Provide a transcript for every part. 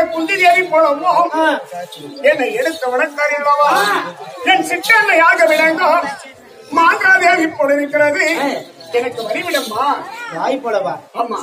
குந்தி தேவி போலவும் என்னை எடுத்த வளர்த்தார் அல்லவா என் சிற்றன்னையாக விளங்கும் மாங்காதேவி போல இருக்கிறது எனக்கு வழிவிடம்மா வாய் போலவா ஆமா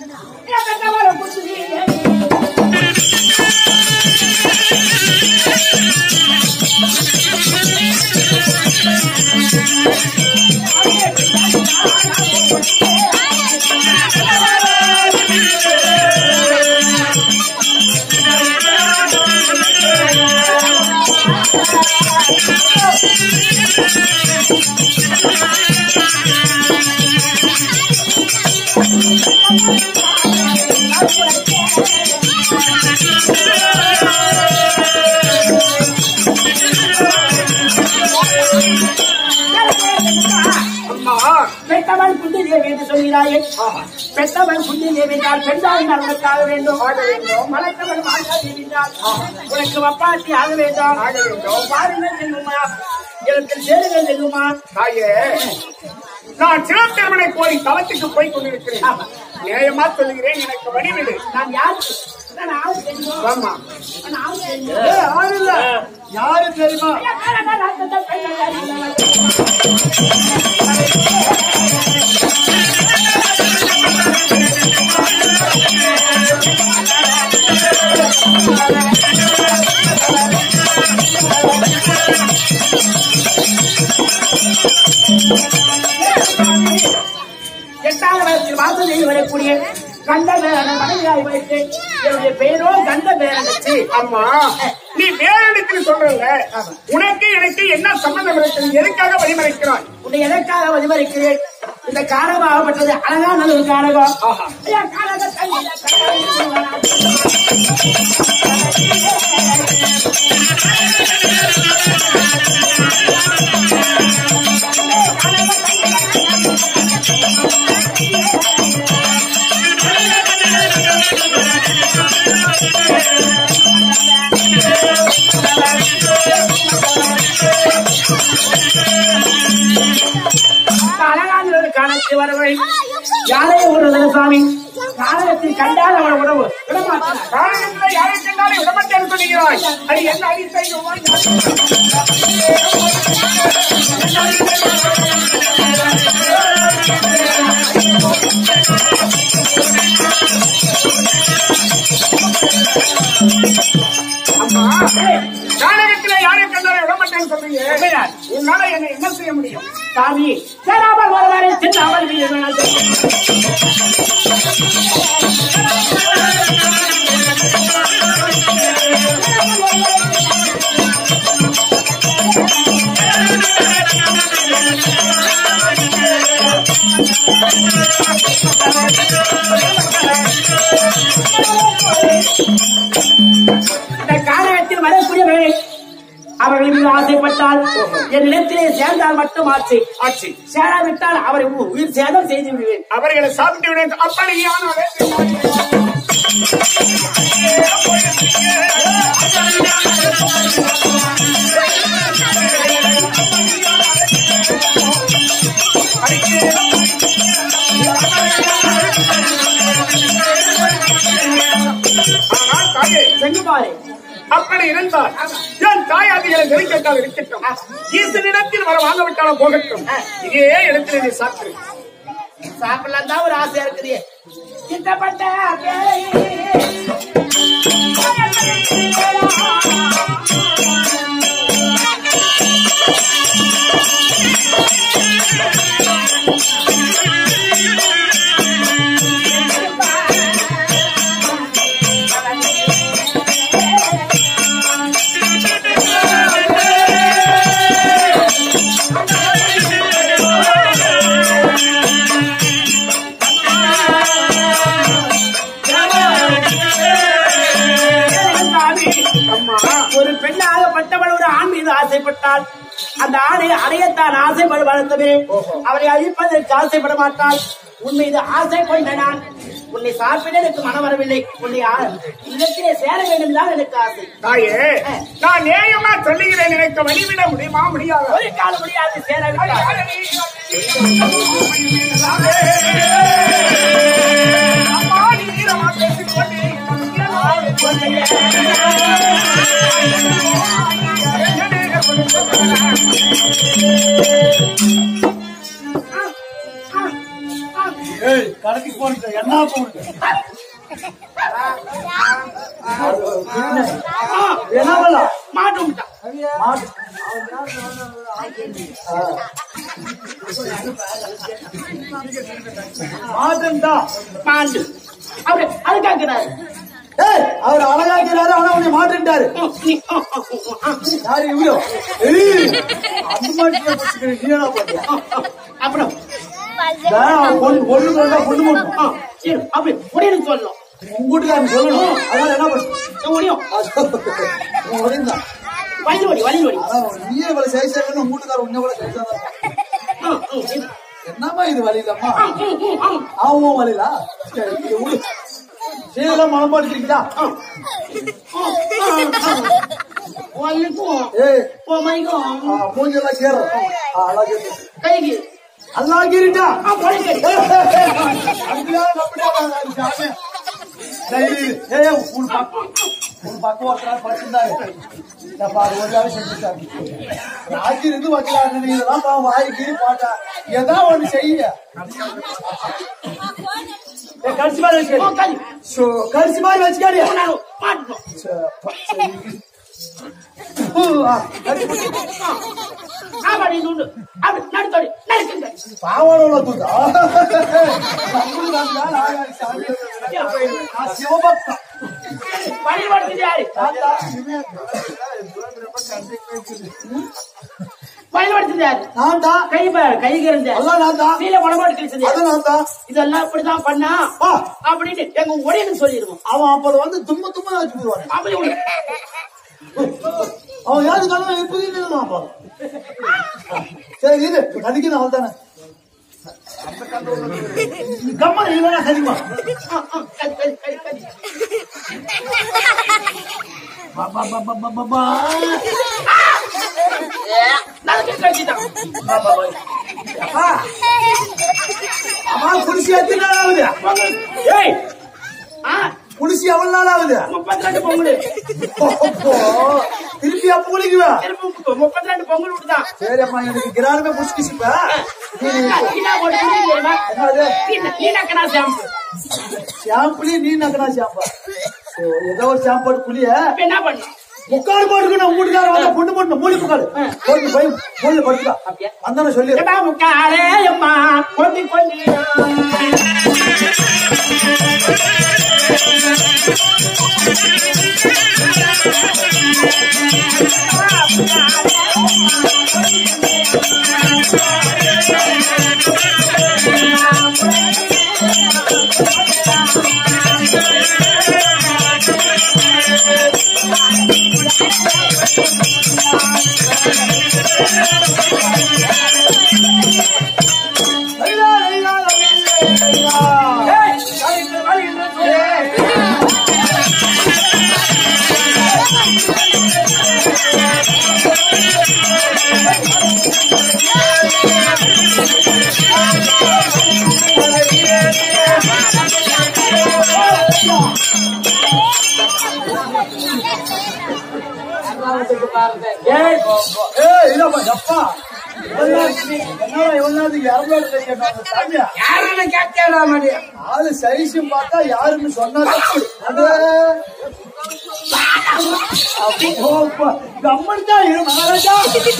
அம்மா பெற்றவன் புண்ணிய தேவி என்று சொல்கிறாயே பெற்றவன் புண்ணிய தேவி என்றால் பெண்தாயினால் உனக்காக வேண்டும் ஆக வேண்டும் வளர்த்தவன் மாதா தேவி என்றால் உனக்கு வப்பாட்டி ஆக வேண்டும் ஆக வேண்டும் பாருங்கள் செல்லுமா எனக்கு சேருங்கள் செல்லுமா தாயே நான் சிவபெருமனை கோரி தவத்துக்கு போய் கொண்டிருக்கிறேன் ஆமா. நியாயமா சொல்லுகிறேன் எனக்கு வழிவிடு நான் யாரு நான் ஆளு தெரியுமா ஆமா நான் ஆளு தெரியுமா ஏ, ஆள் இல்ல. யாரு தெரியுமா எட்டாவது வயசில் வாசல் செய்து வரக்கூடிய கண்ட பேரன மனைவியாய் வைத்து என்னுடைய பெயரோ கண்ட பேரனுக்கு அம்மா நீ வேறெடுத்து சொல்றல உனக்கு எனக்கு என்ன சம்பந்தம் இருக்கிறது எதுக்காக வழிமறைக்கிறாய் உன்னை எதற்காக வழிமறிக்கிறேன் இந்த காரகம் ஆகப்பட்டது அழகான ஒரு காரகம் ஆஹா. ஐயா, காரகம் தண்ணீர கண்ணாடி அழகான ஒரு காலத்தில் வரவை யாரையும் விடுறதில்ல சாமி காலகத்தில் கண்டால் அவன் உறவு விடமாட்டான் காரணத்துல யாரை கண்டாலும் விடமாட்டேன்னு சொல்லுகிறாய் அது என்ன அடி செய்யுமா அம்மா நாடகத்துல யாரை கண்டாலும் விடமாட்டேன்னு சொல்றீங்க உண்மைதான். உன்னால என்ன என்ன செய்ய முடியும் சாமி சேராமல் வருவாரே சென்று அமல் இந்த காலகத்தில் வரக்கூடியவர்கள் அவர்கள் மீது ஆசைப்பட்டால் என் நிலத்திலே சேர்ந்தால் மட்டும் ஆச்சு ஆட்சி சேராவிட்டால் அவரை உ- உயிர் சேதம் செய்து விடுவேன் அவர்களை சாப்பிட்டு விட அப்படியானவரே ஆனால் தாயே சென்று பாரு அப்படி இருந்தால் என் தாயாதிகளை நெருக்கத்தால் இருக்கட்டும் ஈசனிடத்தில் வர வாங்க விட்டாலும் போகட்டும் இதே இடத்துல நீ சாப்பிடு சாப்பிடலாம் தான் ஒரு ஆசை இருக்குது கிட்டப்பட்ட அம்மா ஒரு பெண்ணாகப்பட்டவள் ஒரு ஆண் மீது ஆசைப்பட்டால் அந்த ஆணை அடையத்தான் ஆசைப்பட வளர்த்தவே அவரை அழிப்பதற்கு ஆசைப்பட மாட்டாள் உன் மீது ஆசை கொண்ட நான் உன்னை சாப்பிட எனக்கு மனம் வரவில்லை உன்னை ஆ- இல்லத்திலே சேர வேண்டும் தான் எனக்கு ஆசை தாயே நான் நேயமா சொல்லுகிறேன் எனக்கு வழிவிட முடியுமா முடியாது ஒரு காலம் முடியாது சேரவிட்டால் அம்மா நீ வீரமா பேசிக்கொண்டே ஏய் கடைக்கு போனது என்ன போனது என்ன பண்ணல மாட்டு விட்டான் மாட்டு மாட்டுண்டா மாண்டு அப்படி அது கேட்கிறாரு ஏய் அவர் அழகாக்கிறாரு ஆனா உன்னை மாட்டுட்டாரு யாரு இவரோ ஏய் அந்த மாதிரி நீ என்ன பண்ணியா அப்புறம் பொண்ணு பொண்ணு கொண்டா பொண்ணு மட்டும் ஆ, சரி அப்படி உடனே சொல்லணும் உங்கூட்டுக்காரன் சொல்லணும் அதனால என்ன பண்ணு முடியும் உன் உடைந்தான் வழி ஓடி வழி ஓடி ஆனா நீயே இவ்வளவு சைஸாகணும் உங்க வீட்டுக்காரர் உன்னை கூட சைஸா என்னம்மா இது வழியிலம்மா ஆவும் வழியிலா சரி இது விடு சீதெல்லாம் மனம் பாடுக்கிறீங்களா வலிக்கும் ஏய் பொம்மைக்கும் ஆ, மூஞ்செல்லாம் சேரும் ஆ, அழகு கைக்கு அல்லாகிரிட்டா ஆ பொழைக்கு அப்படியா அப்படியா சாமி சரி ஏய் உன் பக்கம் உன் பக்கம் ஒருத்தர் படிச்சிருந்தாரு நான் பாரு ஒரு வேலை செஞ்சுட்டாரு ராஜி இருந்து வைக்கலாம் நீ இதெல்லாம் பாவம் வாய்க்கு பாட்டா ஏதா ஒண்ணு செய்ய ஏய், கரிசி மாதிரி வச்சுக்க கை சோ, கரிசி மாதிரி வச்சுக்காடியா நானும் மாட்டணும் ஆமாடி நுண்டு அப்படி நடுத்தோடி நடக்குங்க பாவாடோல தூதா சிவபக்தம் வழி படுத்துது யாரு வழி படுத்துது யாரு நான் தான் கை பாரு கை கிடந்த எல்லாம் நான் தான் கீழே உடம்பாடு கழிச்சது அதான் நான் தான் இதெல்லாம் இப்படிதான் பண்ணா ஆ, அப்படின்னு எங்க உடையன்னு சொல்லிடுவோம் அவன் அப்ப வந்து தும்ம தும்ம வச்சு போடுவான் அப்படி உடைய அவன் யாரு காலம் எப்படி அப்பா சரி இது கடிக்கணும் அவள் தானே கம்மா இல்லைன்னா கடிமா கை கை கை கை நாளைக்கு கழிச்சுட்டான் அம்மா குடிசி எத்தனை நாள் ஆகுது ஏய் ஆ குடிசி எவ்வளவு நாள் ஆகுது முப்பத்தி ரெண்டு பொங்கல் அப்போ, திருப்பி அப்ப குடிக்குவா திரும்ப முப்பத்தி ரெண்டு பொங்கல் விட்டுதான் சரி அம்மா எனக்கு கிராமமே புடிச்சுக்கிச்சுப்பா கீழே போட்டு குடி தெரியுமா என்னது கீழே கீழே கணா ஷாம்பு ஷாம்புலி நீ நக்கனா ஷாம்பா சோ, ஏதோ ஒரு ஷாம்பு குளிய இப்ப என்ன பண்ணணும் முக்காடு போட்டுக்கணும் வீட்டுக்கார வந்து பொண்ணு பொண்ணு மூடி முக்காடு போட்டு போய் மூணு படுத்துக்கா அப்படியா? வந்தானே சொல்லி ஏடா முக்காரே அம்மா கொண்டு கொண்டு லைலா, லைலா, லைலா, லைலா. ஏய், ஏய், இல்லப்பா, எப்பா. இவ்வளவு நேரத்துக்கு என்னடா இவ்வளவு நேரத்துக்கு இரநூறு கை கேட்டாங்க, சாமியா? யாருன்னு கேட்டேடா மணி ஆளு சைஸும் பார்த்தா யாருன்னு சொன்னா அது அப்பா, கம்மன் தான் இரு மகாராஜா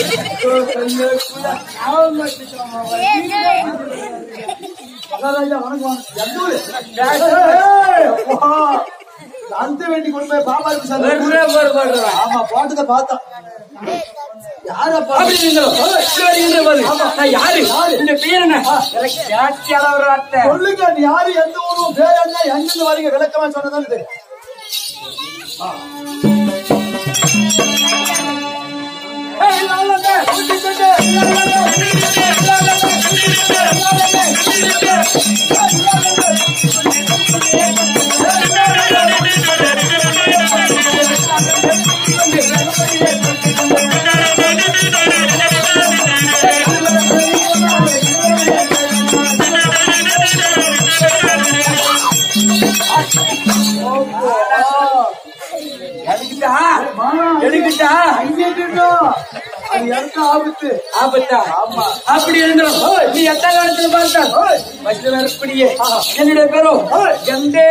மகாராஜா வணக்கம் எந்த ஊரு? ஏய், அப்பா. அந்த வேண்டி கொண்டு போய் பாபா இருக்கு சார் ஆமா பாட்டுத பார்த்தோம் யாரப்பா யாரு இந்த பேர் என்ன சொல்லுங்க நீ யாரு எந்த ஊரும் பேர் என்ன எங்கிருந்து வரீங்க விளக்கமா சொன்னதானே தெரியும் எடுக்கிட்டா மாமா, எடுக்கிட்டா அங்கே இருக்கட்டும். அது எனக்கு ஆபத்து ஆபத்தா ஆமா. அப்படி இருந்தோம் நீ எத்தனை காலத்துல பார்த்தா ஃபர்ஸ்ட் வரக்கூடியே என்னுடைய பேரும் எந்தே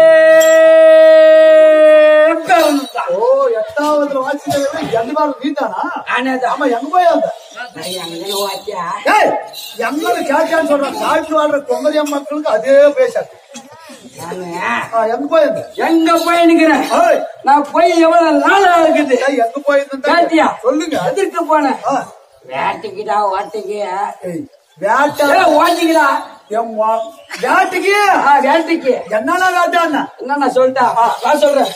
பேருந்தா ஓ எட்டாவது வாசிக்கிறது எந்த வாரம் நீதானா ஆனாதான் ஆமா எங்க போய் அந்த வாக்கியா ஏய் எங்களை கேட்கான்னு சொல்றான் காட்டு வாழ்ற கொங்கரியா மக்களுக்கு அதே பேசாது ஆ, எங்க போய் அந்த எங்க போய் நிக்கிறேன் ஏய், நான் போய் எவ்வளவு நாளா இருக்குது ஏய், எங்க போய் இருந்தேன் கேட்டியா சொல்லுங்க எதற்கு போனேன் ஆ, வேட்டைக்குடா ஓட்டைக்கு ஏய், வேட்டை ஏய், ஓட்டிக்குடா என் வா- வேட்டைக்கு ஆ, வேட்டைக்கு என்னன்னா வேட்டான்னா என்ன நான் சொல்லிட்டா நான் சொல்றேன்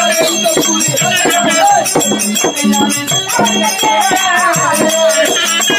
ஏய்